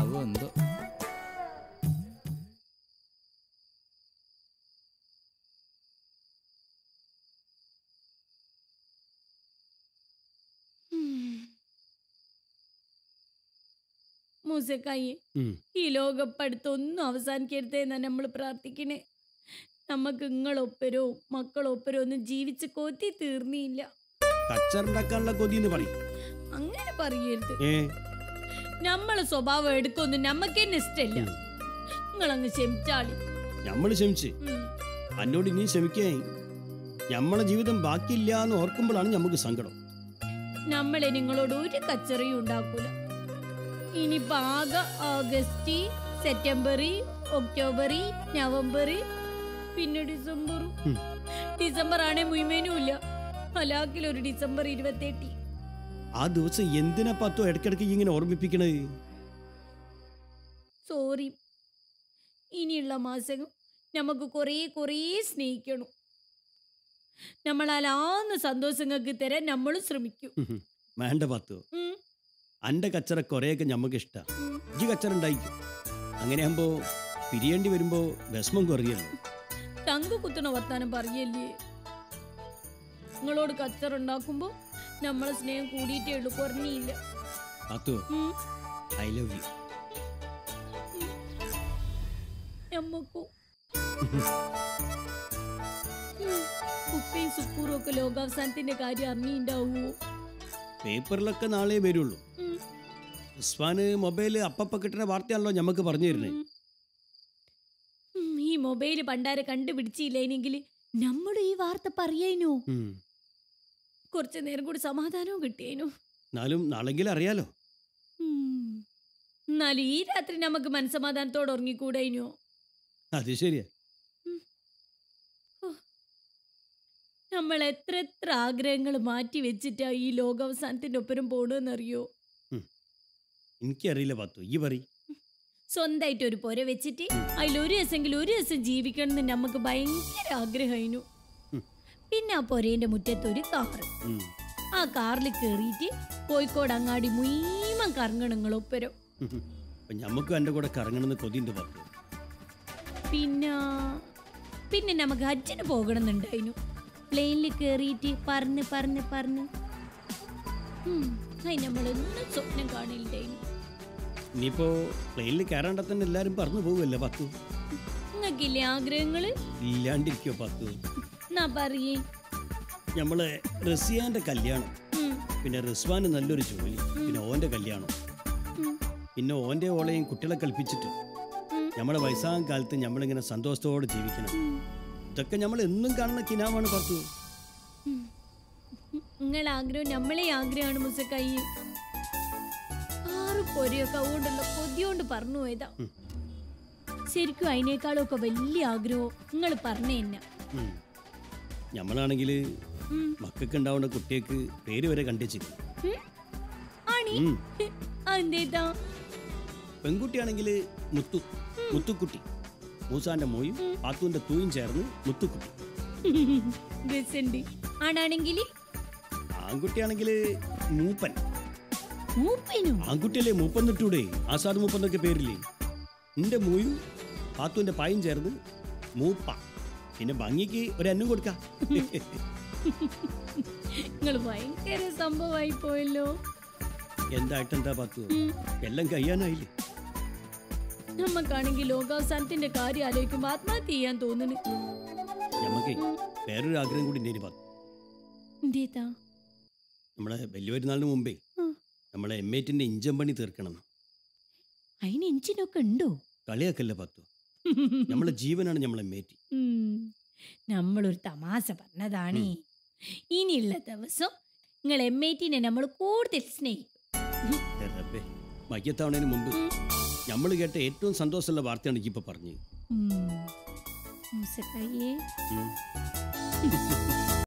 എന്താവോ എന്തോ മൂസക്കായി ഉം. ഈ ലോകപ്പടുത്തൊന്നും അവസാനിക്കരുതേന്നാ നമ്മൾ പ്രാർത്ഥിക്കണേ നമുക്ക് നിങ്ങളൊപ്പരോ മക്കളൊപ്പരോ ഒന്നും ജീവിച്ച് കൊതി തീർന്നില്ല കച്ചറുണ്ടാക്കാനുള്ള കൊതി എന്ന് പറയും അങ്ങനെ പറയരുത് ഏ നമ്മളെ സ്വഭാവം എടുക്കൊന്നും നമുക്ക് തന്നെ ഇഷ്ടല്ല ഉം. നിങ്ങളങ്ങ് ക്ഷമിച്ചാളി നമ്മൾ ക്ഷമിച്ച് ഉം. എന്നോട് ഇനി ക്ഷമിക്കേ നമ്മളെ ജീവിതം ബാക്കിയില്ല എന്ന് ഓർക്കുമ്പോഴാണ് നമുക്ക് സങ്കടം നമ്മളെ നിങ്ങളോട് ഒരു കച്ചറിയും ഉണ്ടാക്കൂല ഇനിയിപ്പോ ആകെ ഓഗസ്റ്റ് സെപ്റ്റംബർ ഒക്ടോബർ നവംബർ പിന്നെ ഡിസംബർ ഉം. ഡിസംബർ ആണേ മുഴുവനും ഇല്ല അലാക്കിൽ ഒരു ഡിസംബർ ഇരുപത്തെട്ടി ആ ദിവസം എന്തിനാ പത്തോ ഇടയ്ക്കിടയ്ക്ക് ഈ ഇങ്ങനെ ഓർമ്മിപ്പിക്കണത് സോറി ഇനിയുള്ള മാസം നമുക്ക് കുറേ കുറേ സ്നേഹിക്കണം നമ്മളാലാന്ന് സന്തോഷങ്ങൾക്ക് തരാൻ നമ്മളും ശ്രമിക്കും ഉം. വേണ്ട പത്തോ ഉം, അന്റെ കച്ചറ കുറേയൊക്കെ ഞമ്മക്ക് ഇഷ്ടാ ഉം. ഇജ്ജ് കച്ചറ ഉണ്ടായിക്കും അങ്ങനെയാകുമ്പോ പിരിയേണ്ടി വരുമ്പോ വിഷമം കുറയല്ലോ തങ്കു കുത്തണ വർത്താനം പറയല്ലേ നിങ്ങളോട് കച്ചറുണ്ടാക്കുമ്പോ നമ്മളെ സ്നേഹം കൂടിയിട്ടേ ഉള്ളൂ കുറഞ്ഞില്ല പത്തോ ഉം, ഐ ലവ് യു ഞമ്മക്കും ഉം, ഉപ്പയും സുക്കൂറും ഒക്കെ ലോകാവസാനത്തിന്റെ കാര്യം അറിഞ്ഞിണ്ടാവോ പേപ്പറിലൊക്കെ നാളെ വരുള്ളൂ ഉം, ഉസ്മാന് മൊബൈല് അപ്പപ്പ കിട്ടുന്ന വാർത്തയാണല്ലോ ഞമ്മക്ക് പറഞ്ഞു തരുന്നത് ഉം. ഉം, ഈ മൊബൈല് പണ്ടാരെ കണ്ടുപിടിച്ചില്ലെങ്കിൽ നമ്മളും ഈ വാർത്ത പറയാനോ കുറച്ചു നേരം കൂടി സമാധാനവും കിട്ടിയേനു എന്നാലും നാളെങ്കിലും അറിയാലോ ഉം. എന്നാലും ഈ രാത്രി നമുക്ക് മനസമാധാനത്തോടെ ഉറങ്ങിക്കൂടേനോ അത് ശരിയാ നമ്മൾ എത്ര എത്ര ആഗ്രഹങ്ങൾ മാറ്റി വെച്ചിട്ടാ ഈ ലോകാവസാനത്തിന്റെ ഒപ്പരം പോണെന്നറിയോ എനിക്കറിയില്ല പത്തു ഈ പറ സ്വന്തമായിട്ട് ഒരു പുര വെച്ചിട്ട് അതിലൊരു ദിവസമെങ്കിലും ഒരു ദിവസം ജീവിക്കണം എന്ന് നമുക്ക് ഭയങ്കര ആഗ്രഹമായിരുന്നു ഉം. പിന്നെ ആ പുരേന്റെ മുറ്റത്ത് ഒരു കാറ് ആ കാറിൽ കയറിയിട്ട് കോഴിക്കോട് അങ്ങാടി മുഴുവൻ കറങ്ങണങ്ങളൊപ്പരം അപ്പൊ ഞമ്മക്കും എന്റെ കൂടെ കറങ്ങണമെന്ന് കൊതിയുണ്ട് പത്തു പിന്നെ പിന്നെ നമുക്ക് ഹജ്ജിന് പോകണമെന്നുണ്ടായിരുന്നു പ്ലെയിനിൽ കയറിയിട്ട് പറന്ന് പറന്ന് പറന്ന് ഉം, അത് നമ്മളൊന്നും സ്വപ്നം കാണില്ലായിരുന്നു ഇനിയിപ്പോ പ്ലെയിനിൽ കയറാണ്ട തന്നെ എല്ലാരും പറഞ്ഞു പോകുമല്ലേ പത്തു നിങ്ങൾക്കില്ലേ ആഗ്രഹങ്ങള് ഇല്ലാണ്ടിരിക്കോ പത്തു എന്നാ പറയേ നമ്മളെ റസിയാന്റെ കല്യാണം ഉം, പിന്നെ റിസ്വാന് നല്ലൊരു ജോലി പിന്നെ ഓന്റെ കല്യാണം ഉം, പിന്നെ ഓന്റെ ഓളെയും കുട്ടികളെ കൽപ്പിച്ചിട്ട് ഉം. നമ്മളെ വയസ്സാം കാലത്ത് നമ്മളിങ്ങനെ സന്തോഷത്തോടെ ജീവിക്കണം ഉം. ഇതൊക്കെ നമ്മൾ എന്നും കാണുന്ന കിനാവാണ് പത്തു നിങ്ങളെ ആഗ്രഹം നമ്മളെ ആഗ്രഹമാണ് മുസക്കായി ആറ് പൊരയൊക്കെ അതുകൊണ്ടുള്ള കൊതിയോണ്ട് പറഞ്ഞു പോയതാ ഉം. ശരിക്കും അതിനേക്കാളും ഒക്കെ വലിയ ആഗ്രഹം നിങ്ങൾ പറഞ്ഞു തന്നെ ഉം. നമ്മളാണെങ്കിൽ ഉം. മക്കൾക്ക് ഉണ്ടാവുന്ന കുട്ടികൾക്ക് പേര് വരെ കണ്ടുവച്ചിരിക്കും ഉം? ആണി ഉം. അതെന്താ പെൺകുട്ടിയാണെങ്കിൽ മുത്തു മുത്തുക്കുട്ടി മൂസാന്റെ മോയും പാത്തുവിന്റെ തൂയും ചേർന്ന് മുത്തുക്കുട്ടി രസണ്ട് ആണാണെങ്കിൽ ആൺകുട്ടിയാണെങ്കിൽ മൂപ്പൻ മൂപ്പനും ആൺകുട്ടിയല്ലേ മൂപ്പൻ നിട്ടൂടെ ആസാദ് മൂപ്പൻ എന്നൊക്കെ പേരില്ലേ നിന്റെ മൂയും പാത്തുവിന്റെ പായും ചേർന്ന് മൂപ്പ പിന്നെ ഭംഗിക്ക് ഒരു അന്നം കൊടുക്ക നിങ്ങൾ ഭയങ്കര സംഭവമായി പോയല്ലോ എന്തായിട്ടെന്താ പാത്തു ഉം. എല്ലാം കഴിയാനായില്ലേ നമ്മക്കാണെങ്കിൽ ലോകാവസാനത്തിന്റെ കാര്യം ആലോചിക്കുമ്പോ ആത്മഹത്യ ചെയ്യാൻ തോന്നുന്നു ഞമ്മക്ക് വേറൊരു ആഗ്രഹം കൂടി ഇന്നേരി പാത്തു എന്തേതാ നമ്മളെ വലിയ പെരുന്നാളിന് മുമ്പേ ഉം. നമ്മളെ എം എറ്റിന്റെ ഇഞ്ചൻ പണി തീർക്കണം അതിന് എഞ്ചിനൊക്കെ ഉണ്ടോ കളിയാക്കല്ലേ പാത്തു നമ്മളെ ജീവനാണ് നമ്മളെ മേറ്റി ഉം. നമ്മളൊരു തമാശ പറഞ്ഞതാണേ ഇനിയുള്ള ദിവസം നിങ്ങൾ എം ഐ ടിനെ നമ്മൾ കൂടുതൽ സ്നേഹിക്കും റബ്ബേ മയ്യത്താവണതിന് മുമ്പ് ഉം. നമ്മൾ കേട്ട ഏറ്റവും സന്തോഷമുള്ള വാർത്തയാണ് ഇപ്പൊ പറഞ്ഞു ഉം. മൂസക്കായേ ഉം.